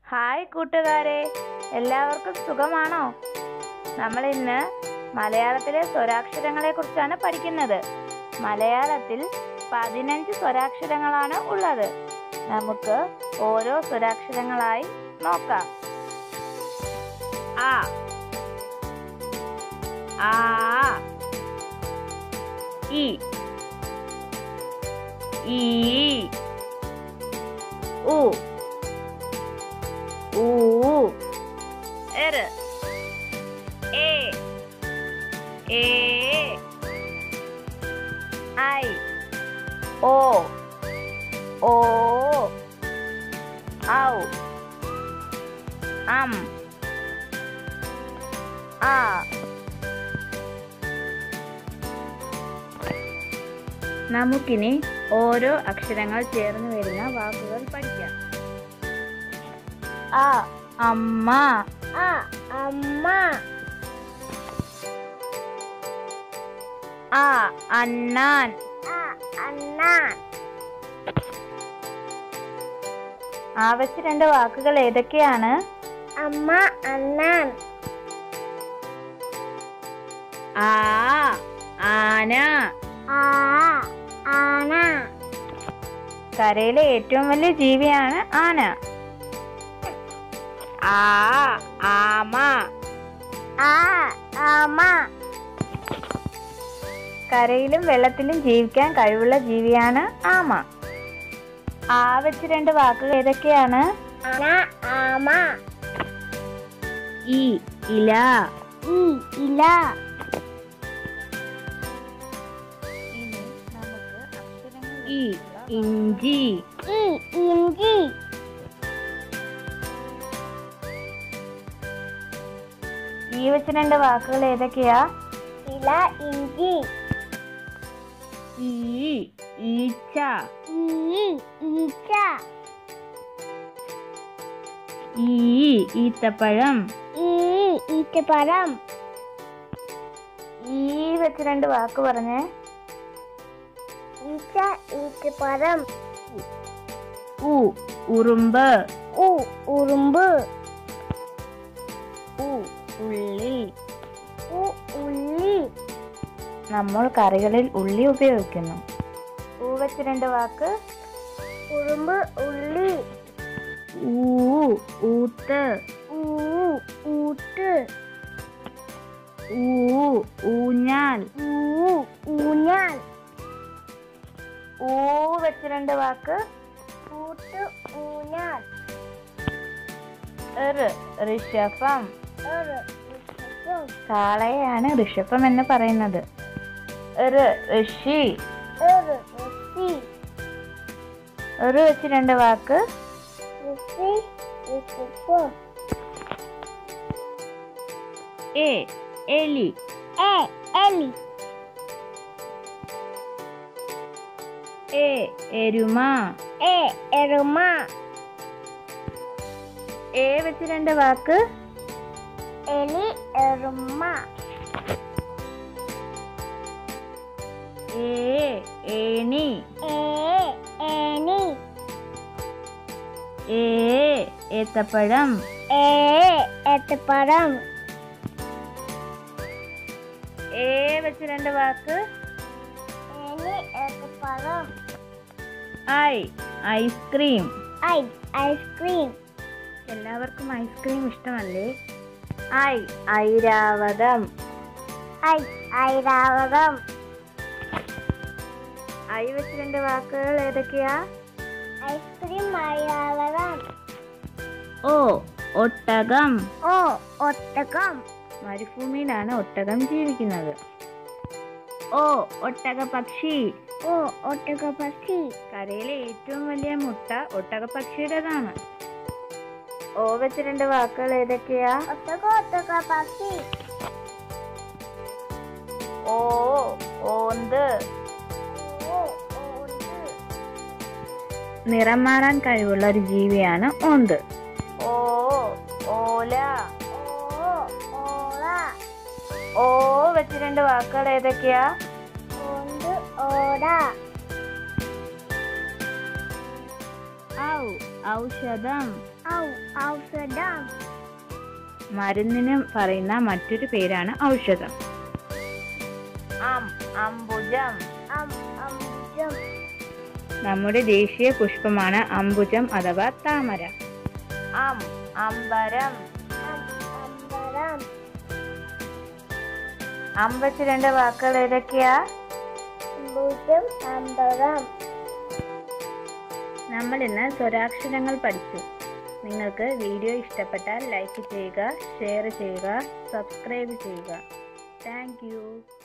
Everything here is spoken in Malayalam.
ഹായ് കൂട്ടുകാരെ എല്ലാവർക്കും സുഖമാണോ നമ്മൾ ഇന്ന് മലയാളത്തിലെ സ്വരാക്ഷരങ്ങളെ കുറിച്ചാണ് പഠിക്കുന്നത് മലയാളത്തിൽ പതിനഞ്ച് സ്വരാക്ഷരങ്ങളാണ് ഉള്ളത് നമുക്ക് ഓരോ സ്വരാക്ഷരങ്ങളായി നോക്കാം ആ ആ ഇ ഈ ഉ ഊ എറ് എ ഏ ഐ ഓ ഓ ഔ അം ആ നമുക്കിനി ഓരോ അക്ഷരങ്ങൾ ചേർന്ന് വരുന്ന വാക്കുകൾ പഠിക്കാം ആ അമ്മ ആ അമ്മ ആ അണ്ണാൻ ആ അണ്ണ ആവശ്യ രണ്ട് വാക്കുകൾ ഏതൊക്കെയാണ് അമ്മ അണ്ണൻ ആ ആന ആ ആന കരയിലെ ഏറ്റവും വലിയ ജീവിയാണ് ആന ആ ആമ ആ ആമ കരയിലും വെള്ളത്തിലും ജീവിക്കാൻ കഴിവുള്ള ജീവിയാണ് ആമ ആ വെച്ച് രണ്ട് വാക്കുകൾ ഏതൊക്കെയാണ് അന ആമ ഈ ഇല ഈ ഇല ഇനി നമുക്ക് അക്ഷരങ്ങൾ ഈ ഇഞ്ചി ഈ ഇഞ്ചി ഈ വെച്ച് രണ്ട് വാക്കുകൾ ഏതൊക്കെയാ ഇല ഇഞ്ചി ഈ ഈച്ച ഈ ഈച്ച ഈ ഈത്തപ്പഴം ഈ ഈറ്റപ്പഴം ഈ വെച്ച് രണ്ട് വാക്ക് പറഞ്ഞേ ഈച്ച ഈറ്റപ്പഴം ഉ ഉറുമ്പ് ഉ ഉറുമ്പ് ഉ ഉള്ളി ഉ ഉള്ളി നമ്മൾ കറികളിൽ ഉള്ളി ഉപയോഗിക്കുന്നു ഊ വെച്ച് രണ്ട് വാക്ക് ഉറുമ്പ് ഉള്ളി ഊ ഊത്ത് ഊ ഊട്ട് ഊ ഊഞ്ഞാൽ ഊ ഊഞ്ഞാൽ ഊ വെച്ച് രണ്ട് വാക്ക് ഊട്ട് ഊഞ്ഞാൽ ഋ ഋഷഭം ഒരു വൃക്ഷവും കാളയാണ് ഋഷഭം എന്ന് പറയുന്നത് ഋ ഋഷി ഒരു ഋഷി ഋ വെച്ച് രണ്ട് വാക്ക് ഋഷി വൃക്ഷവും എ എലി എ എലി എ എരുമ എ എരുമ എ വെച്ച് രണ്ട് വാക്ക് എലി എരുമ ഏ ഏണി ഏ ഏനി ഏ ഏത്തപ്പഴം ഏ ഏത്തപ്പഴം ഏ വെച്ച് രണ്ട് വാക്ക് ഏനി ഏത്തപ്പഴം ഐ ഐസ്ക്രീം ഐ ഐസ്ക്രീം എല്ലാവർക്കും ഐസ്ക്രീം ഇഷ്ടമല്ലേ ഐ ഐരാവതം ഐ ഐരാവതം ഐ വെച്ച് രണ്ട് വാക്കുകൾ ഏതൊക്കെയാ ഐസ്ക്രീം ഐരാവതം ഓ ഒട്ടകം ഓ ഒട്ടകം മരുഭൂമിയിലാണ് ഒട്ടകം ജീവിക്കുന്നത് ഓ ഒട്ടക പക്ഷി ഓ ഒട്ടക പക്ഷി കരയിലെ ഏറ്റവും വലിയ മുട്ട ഒട്ടക പക്ഷിയുടേതാണ് ഓ വെച്ച് രണ്ട് വാക്കുകൾ ഏതൊക്കെയാ ഒട്ടക ഒട്ടക പക്ഷി ഓ ഓന്ത് ഓ ഓണ്ട് നിറം മാറാൻ കഴിവുള്ള ഒരു ജീവിയാണ് ഓന്ത് ഓ ഓല ഓ ഓള ഓ വെച്ച് രണ്ട് വാക്കുകൾ ഏതൊക്കെയാ ഓണ്ട് ഓട ഔ ഔഷധം ഔ ഔഷധം മരുന്നിന് പറയുന്ന മറ്റൊരു പേരാണ് ഔഷധം അം അംബുജം അം അംബുജം നമ്മുടെ ദേശീയ പുഷ്പമാണ് അംബുജം അഥവാ താമര അം അമ്പരം അം അമ്പരം അം വെച്ച് രണ്ട് വാക്കുകൾ ഏതൊക്കെയാ അംബുജം അമ്പരം നമ്മൾ ഇന്ന് സ്വരാക്ഷരങ്ങൾ പഠിച്ചു നിങ്ങൾക്ക് വീഡിയോ ഇഷ്ടപ്പെട്ടാൽ ലൈക്ക് ചെയ്യുക ഷെയർ ചെയ്യുക സബ്സ്ക്രൈബ് ചെയ്യുക താങ്ക് യു